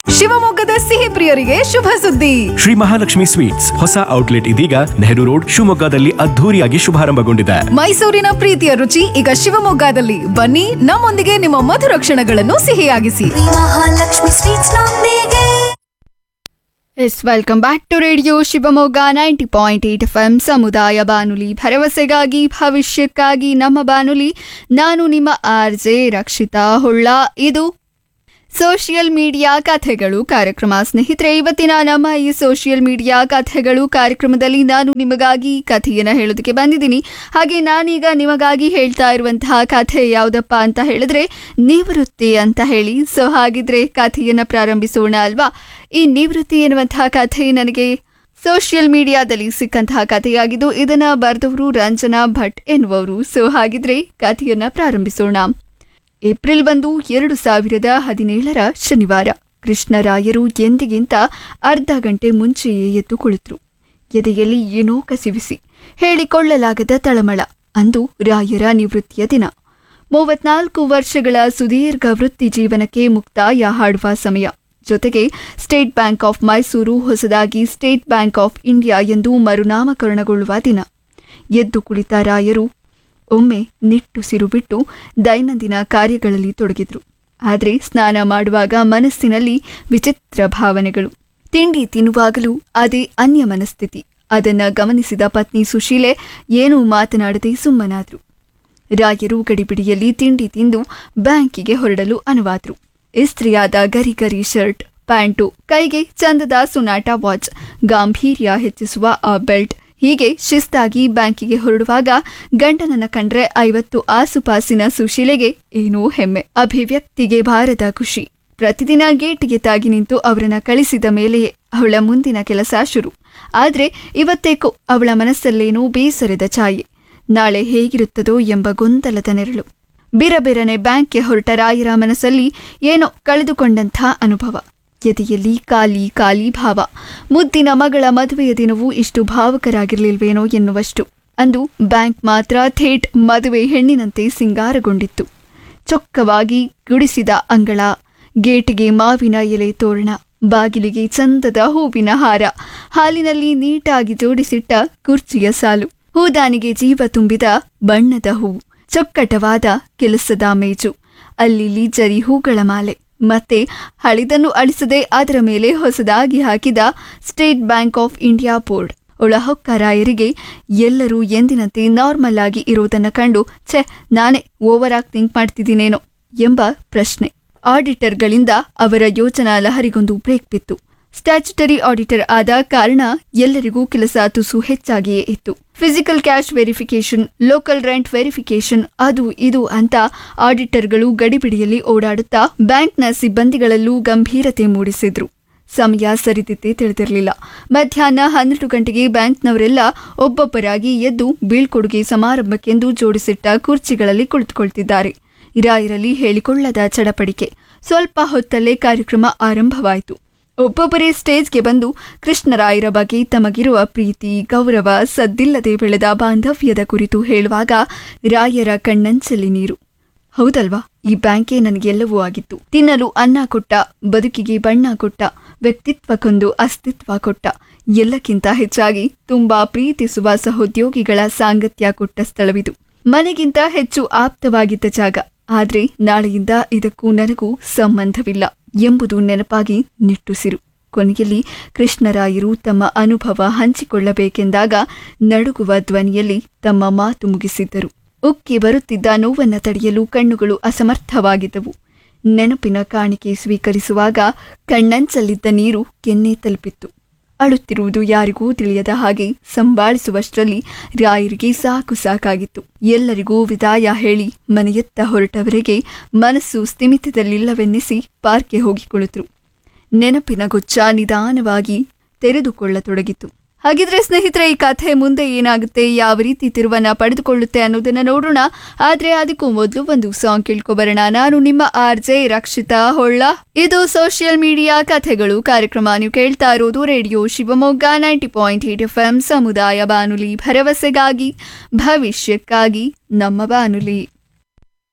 ಶಿವಮೊಗ್ಗದ ಸಿಹಿ ಪ್ರಿಯರಿಗೆ ಶುಭ ಸುದ್ದಿ ಶ್ರೀ ಮಹಾಲಕ್ಷ್ಮಿ ಸ್ವೀಟ್ಸ್ ಹೊಸ ಔಟ್ಲೆಟ್ ಇದೀಗ ನೆಹರು ರೋಡ್ ಶಿವಮೊಗ್ಗದಲ್ಲಿ ಅದ್ಧೂರಿಯಾಗಿ ಶುಭಾರಂಭಗೊಂಡಿದೆ ಮೈಸೂರಿನ ಪ್ರೀತಿಯ ರುಚಿ ಈಗ ಶಿವಮೊಗ್ಗದಲ್ಲಿ ಬನ್ನಿ ನಮ್ಮೊಂದಿಗೆ ನಿಮ್ಮ ಮಧುರ ಕ್ಷಣಗಳನ್ನು ಸಿಹಿಯಾಗಿಸಿ ಮಹಾಲಕ್ಷ್ಮಿ ಸ್ವೀಟ್ಸ್ ನೊಂದಿಗೆ yes welcome back to radio Shivamogga ninety point eight F M ಸಮುದಾಯ ಬಾನುಲಿ ಭರವಸೆಗಾಗಿ ಭವಿಷ್ಯಕ್ಕಾಗಿ ನಮ್ಮ ಬಾನುಲಿ ನಾನು ನಿಮ್ಮ ಆರ್ ಜೆ ರಕ್ಷಿತಾ ಹೊಳ್ಳ ಇದು ಸೋಷಿಯಲ್ ಮೀಡಿಯಾ ಕಥೆಗಳು ಕಾರ್ಯಕ್ರಮ ಸ್ನೇಹಿತರೆ ಇವತ್ತಿನ ನಮ್ಮ ಈ ಸೋಷಿಯಲ್ ಮೀಡಿಯಾ ಕಥೆಗಳು ಕಾರ್ಯಕ್ರಮದಲ್ಲಿ ನಾನು ನಿಮಗಾಗಿ ಕಥೆಯನ್ನು ಹೇಳೋದಕ್ಕೆ ಬಂದಿದ್ದೀನಿ ಹಾಗೆ ನಾನೀಗ ನಿಮಗಾಗಿ ಹೇಳ್ತಾ ಇರುವಂತಹ ಕಥೆ ಯಾವುದಪ್ಪ ಅಂತ ಹೇಳಿದ್ರೆ ನಿವೃತ್ತಿ ಅಂತ ಹೇಳಿ ಸೊ ಹಾಗಿದ್ರೆ ಕಥೆಯನ್ನು ಪ್ರಾರಂಭಿಸೋಣ ಅಲ್ವಾ ಈ ನಿವೃತ್ತಿ ಎನ್ನುವಂತಹ ಕಥೆ ನನಗೆ ಸೋಷಿಯಲ್ ಮೀಡಿಯಾದಲ್ಲಿ ಸಿಕ್ಕಂತಹ ಕಥೆಯಾಗಿದ್ದು ಇದನ್ನ ಬರೆದವರು ರಂಜನಾ ಭಟ್ ಎನ್ನುವರು ಸೊ ಹಾಗಿದ್ರೆ ಕಥೆಯನ್ನ ಪ್ರಾರಂಭಿಸೋಣ ಏಪ್ರಿಲ್ ಒಂದು ಎರಡು ಸಾವಿರದ ಹದಿನೇಳರ ಶನಿವಾರ ಕೃಷ್ಣರಾಯರು ಎಂದಿಗಿಂತ ಅರ್ಧ ಗಂಟೆ ಮುಂಚೆಯೇ ಎದ್ದು ಕುಳಿತರು ಎದೆಯಲ್ಲಿ ಏನೋ ಕಸಿವಿಸಿ ಹೇಳಿಕೊಳ್ಳಲಾಗದ ತಳಮಳ ಅಂದು ರಾಯರ ನಿವೃತ್ತಿಯ ದಿನ ಮೂವತ್ನಾಲ್ಕು ವರ್ಷಗಳ ಸುದೀರ್ಘ ವೃತ್ತಿ ಜೀವನಕ್ಕೆ ಮುಕ್ತಾಯ ಹಾಡುವ ಸಮಯ ಜೊತೆಗೆ ಸ್ಟೇಟ್ ಬ್ಯಾಂಕ್ ಆಫ್ ಮೈಸೂರು ಹೊಸದಾಗಿ ಸ್ಟೇಟ್ ಬ್ಯಾಂಕ್ ಆಫ್ ಇಂಡಿಯಾ ಎಂದು ಮರುನಾಮಕರಣಗೊಳ್ಳುವ ದಿನ ಎದ್ದು ಕುಳಿತ ರಾಯರು ಒಮ್ಮೆ ನಿಟ್ಟುಸಿರು ಬಿಟ್ಟು ದೈನಂದಿನ ಕಾರ್ಯಗಳಲ್ಲಿ ತೊಡಗಿದ್ರು ಆದರೆ ಸ್ನಾನ ಮಾಡುವಾಗ ಮನಸ್ಸಿನಲ್ಲಿ ವಿಚಿತ್ರ ಭಾವನೆಗಳು ತಿಂಡಿ ತಿನ್ನುವಾಗಲೂ ಅದೇ ಅನ್ಯ ಮನಸ್ಥಿತಿ ಅದನ್ನ ಗಮನಿಸಿದ ಪತ್ನಿ ಸುಶೀಲೆ ಏನೂ ಮಾತನಾಡದೆ ಸುಮ್ಮನಾದ್ರು ರಾಯರು ಗಡಿಬಿಡಿಯಲ್ಲಿ ತಿಂಡಿ ತಿಂದು ಬ್ಯಾಂಕಿಗೆ ಹೊರಡಲು ಅನುವಾದ್ರು ಇಸ್ತ್ರಿಯಾದ ಗರಿ ಗರಿ ಶರ್ಟ್ ಪ್ಯಾಂಟು ಕೈಗೆ ಚಂದದ ಸುನಾಟ ವಾಚ್ ಗಾಂಭೀರ್ಯ ಹೆಚ್ಚಿಸುವ ಆ ಬೆಲ್ಟ್ ಹೀಗೆ ಶಿಸ್ತಾಗಿ ಬ್ಯಾಂಕಿಗೆ ಹೊರಡುವಾಗ ಗಂಡನನ್ನ ಕಂಡ್ರೆ ಐವತ್ತು ಆಸುಪಾಸಿನ ಸುಶೀಲೆಗೆ ಏನೋ ಹೆಮ್ಮೆ ಅಭಿವ್ಯಕ್ತಿಗೆ ಬಾರದ ಖುಷಿ ಪ್ರತಿದಿನ ಗೇಟಿಗೆ ತಾಗಿ ನಿಂತು ಅವರನ್ನ ಕಳಿಸಿದ ಮೇಲೆಯೇ ಅವಳ ಮುಂದಿನ ಕೆಲಸ ಶುರು ಆದ್ರೆ ಇವತ್ತೇಕೋ ಅವಳ ಮನಸ್ಸಲ್ಲೇನೋ ಬೇಸರದ ಛಾಯೆ ನಾಳೆ ಹೇಗಿರುತ್ತದೋ ಎಂಬ ಗೊಂದಲದ ನೆರಳು ಬಿರಬಿರನೆ ಬ್ಯಾಂಕ್ಗೆ ಹೊರಟ ರಾಯರ ಮನಸ್ಸಲ್ಲಿ ಏನೋ ಕಳೆದುಕೊಂಡಂಥ ಅನುಭವ ಎದೆಯಲ್ಲಿ ಖಾಲಿ ಖಾಲಿ ಭಾವ ಮುದ್ದಿನ ಮಗಳ ಮದುವೆಯ ದಿನವೂ ಇಷ್ಟು ಭಾವುಕರಾಗಿರ್ಲಿಲ್ವೇನೋ ಎನ್ನುವಷ್ಟು ಅಂದು ಬ್ಯಾಂಕ್ ಮಾತ್ರ ಥೇಟ್ ಮದುವೆ ಹೆಣ್ಣಿನಂತೆ ಸಿಂಗಾರಗೊಂಡಿತ್ತು ಚೊಕ್ಕವಾಗಿ ಗುಡಿಸಿದ ಅಂಗಳ ಗೇಟಿಗೆ ಮಾವಿನ ಎಲೆ ತೋರಣ ಬಾಗಿಲಿಗೆ ಚಂದದ ಹೂವಿನ ಹಾರ ಹಾಲಿನಲ್ಲಿ ನೀಟಾಗಿ ಜೋಡಿಸಿಟ್ಟ ಕುರ್ಚಿಯ ಸಾಲು ಹೂದಾನಿಗೆ ಜೀವ ತುಂಬಿದ ಬಣ್ಣದ ಹೂವು ಚೊಕ್ಕಟವಾದ ಕೆಲಸದ ಮೇಜು ಅಲ್ಲಿ ಜರಿ ಹೂಗಳ ಮಾಲೆ ಮತ್ತೆ ಹಳಿದನ್ನು ಅಳಿಸದೆ ಅದರ ಮೇಲೆ ಹೊಸದಾಗಿ ಹಾಕಿದ State Bank of India board ಒಳಹೊಕ್ಕ ರಾಯರಿಗೆ ಎಲ್ಲರೂ ಎಂದಿನಂತೆ ನಾರ್ಮಲ್ ಆಗಿ ಇರುವುದನ್ನು ಕಂಡು ಛೆ ನಾನೇ ಓವರ್ ಆಗಿ ಥಿಂಕ್ ಮಾಡ್ತಿದ್ದೀನೇನೋ ಎಂಬ ಪ್ರಶ್ನೆ ಆಡಿಟರ್ಗಳಿಂದ ಅವರ ಯೋಚನಾ ಲಹರಿಗೊಂದು ಬ್ರೇಕ್ ಬಿತ್ತು ಸ್ಟ್ಯಾಚ್ಯುಟರಿ ಆಡಿಟರ್ ಆದ ಕಾರಣ ಎಲ್ಲರಿಗೂ ಕೆಲಸ ತುಸು ಹೆಚ್ಚಾಗಿಯೇ ಇತ್ತು physical cash verification local rent verification ಅದು ಇದು ಅಂತ ಆಡಿಟರ್ಗಳು ಗಡಿಬಿಡಿಯಲ್ಲಿ ಓಡಾಡುತ್ತಾ ಬ್ಯಾಂಕ್ನ ಸಿಬ್ಬಂದಿಗಳಲ್ಲೂ ಗಂಭೀರತೆ ಮೂಡಿಸಿದ್ರು ಸಮಯ ಸರಿದಿದ್ದೇ ತಿಳಿದಿರಲಿಲ್ಲ ಮಧ್ಯಾಹ್ನ ಹನ್ನೆರಡು ಗಂಟೆಗೆ ಬ್ಯಾಂಕ್ನವರೆಲ್ಲ ಒಬ್ಬೊಬ್ಬರಾಗಿ ಎದ್ದು ಬೀಳ್ಕೊಡುಗೆ ಸಮಾರಂಭಕ್ಕೆಂದು ಜೋಡಿಸಿಟ್ಟ ಕುರ್ಚಿಗಳಲ್ಲಿ ಕುಳಿತುಕೊಳ್ತಿದ್ದಾರೆ ರಾಯರಲ್ಲಿ ಹೇಳಿಕೊಳ್ಳದ ಚಡಪಡಿಕೆ ಸ್ವಲ್ಪ ಹೊತ್ತಲ್ಲೇ ಕಾರ್ಯಕ್ರಮ ಆರಂಭವಾಯಿತು ಒಬ್ಬೊಬ್ಬರೇ ಸ್ಟೇಜ್ಗೆ ಬಂದು ಕೃಷ್ಣರಾಯರ ಬಗ್ಗೆ ತಮಗಿರುವ ಪ್ರೀತಿ ಗೌರವ ಸದ್ದಿಲ್ಲದೆ ಬೆಳೆದ ಬಾಂಧವ್ಯದ ಕುರಿತು ಹೇಳುವಾಗ ರಾಯರ ಕಣ್ಣಂಚಲ್ಲಿ ನೀರು ಹೌದಲ್ವಾ ಈ ಬ್ಯಾಂಕೇ ನನಗೆಲ್ಲವೂ ಆಗಿತ್ತು ತಿನ್ನಲು ಅನ್ನ ಕೊಟ್ಟ ಬದುಕಿಗೆ ಬಣ್ಣ ಕೊಟ್ಟ ವ್ಯಕ್ತಿತ್ವಕ್ಕೊಂದು ಅಸ್ತಿತ್ವ ಕೊಟ್ಟ ಎಲ್ಲಕ್ಕಿಂತ ಹೆಚ್ಚಾಗಿ ತುಂಬಾ ಪ್ರೀತಿಸುವ ಸಹೋದ್ಯೋಗಿಗಳ ಸಾಂಗತ್ಯ ಕೊಟ್ಟ ಸ್ಥಳವಿದು ಮನೆಗಿಂತ ಹೆಚ್ಚು ಆಪ್ತವಾಗಿದ್ದ ಜಾಗ ಆದ್ರೆ ನಾಳೆಯಿಂದ ಇದಕ್ಕೂ ನನಗೂ ಸಂಬಂಧವಿಲ್ಲ ಎಂಬುದು ನೆನಪಾಗಿ ನಿಟ್ಟುಸಿರು ಕೊನೆಯಲ್ಲಿ ಕೃಷ್ಣರಾಯರು ತಮ್ಮ ಅನುಭವ ಹಂಚಿಕೊಳ್ಳಬೇಕೆಂದಾಗ ನಡುಗುವ ಧ್ವನಿಯಲ್ಲಿ ತಮ್ಮ ಮಾತು ಮುಗಿಸಿದ್ದರು ಉಕ್ಕಿ ಬರುತ್ತಿದ್ದ ನೋವನ್ನ ತಡೆಯಲು ಕಣ್ಣುಗಳು ಅಸಮರ್ಥವಾಗಿದ್ದವು ನೆನಪಿನ ಕಾಣಿಕೆ ಸ್ವೀಕರಿಸುವಾಗ ಕಣ್ಣಂಚಲ್ಲಿದ್ದ ನೀರು ಕೆನ್ನೆ ತಲುಪಿತ್ತು ಅಳುತ್ತಿರುವುದು ಯಾರಿಗೂ ತಿಳಿಯದ ಹಾಗೆ ಸಂಭಾಳಿಸುವಷ್ಟರಲ್ಲಿ ರಾಯರಿಗೆ ಸಾಕು ಸಾಕಾಗಿತ್ತು ಎಲ್ಲರಿಗೂ ವಿದಾಯ ಹೇಳಿ ಮನೆಯತ್ತ ಹೊರಟವರೆಗೆ ಮನಸ್ಸು ಸ್ಥಿಮಿತದಲ್ಲಿಲ್ಲವೆನ್ನಿಸಿ ಪಾರ್ಕ್ಗೆ ಹೋಗಿ ಕುಳಿತರು ನೆನಪಿನ ಗುಚ್ಛ ನಿಧಾನವಾಗಿ ತೆರೆದುಕೊಳ್ಳತೊಡಗಿತು ಹಾಗಿದ್ರೆ ಸ್ನೇಹಿತರೆ ಈ ಕಥೆ ಮುಂದೆ ಏನಾಗುತ್ತೆ ಯಾವ ರೀತಿ ತಿರುವನ್ನ ಪಡೆದುಕೊಳ್ಳುತ್ತೆ ಅನ್ನೋದನ್ನ ನೋಡೋಣ ಆದ್ರೆ ಅದಕ್ಕೂ ಮೊದಲು ಒಂದು ಸಾಂಗ್ ಕೇಳ್ಕೊಬರೋಣ ನಾನು ನಿಮ್ಮ ಆರ್ ಜೆ ರಕ್ಷಿತಾ ಹೊಳ್ಳ ಇದು ಸೋಷಿಯಲ್ ಮೀಡಿಯಾ ಕಥೆಗಳು ಕಾರ್ಯಕ್ರಮ ನೀವು ಕೇಳ್ತಾ ಇರೋದು radio Shivamogga ninety point eight F M ಸಮುದಾಯ ಬಾನುಲಿ ಭರವಸೆಗಾಗಿ ಭವಿಷ್ಯಕ್ಕಾಗಿ ನಮ್ಮ ಬಾನುಲಿ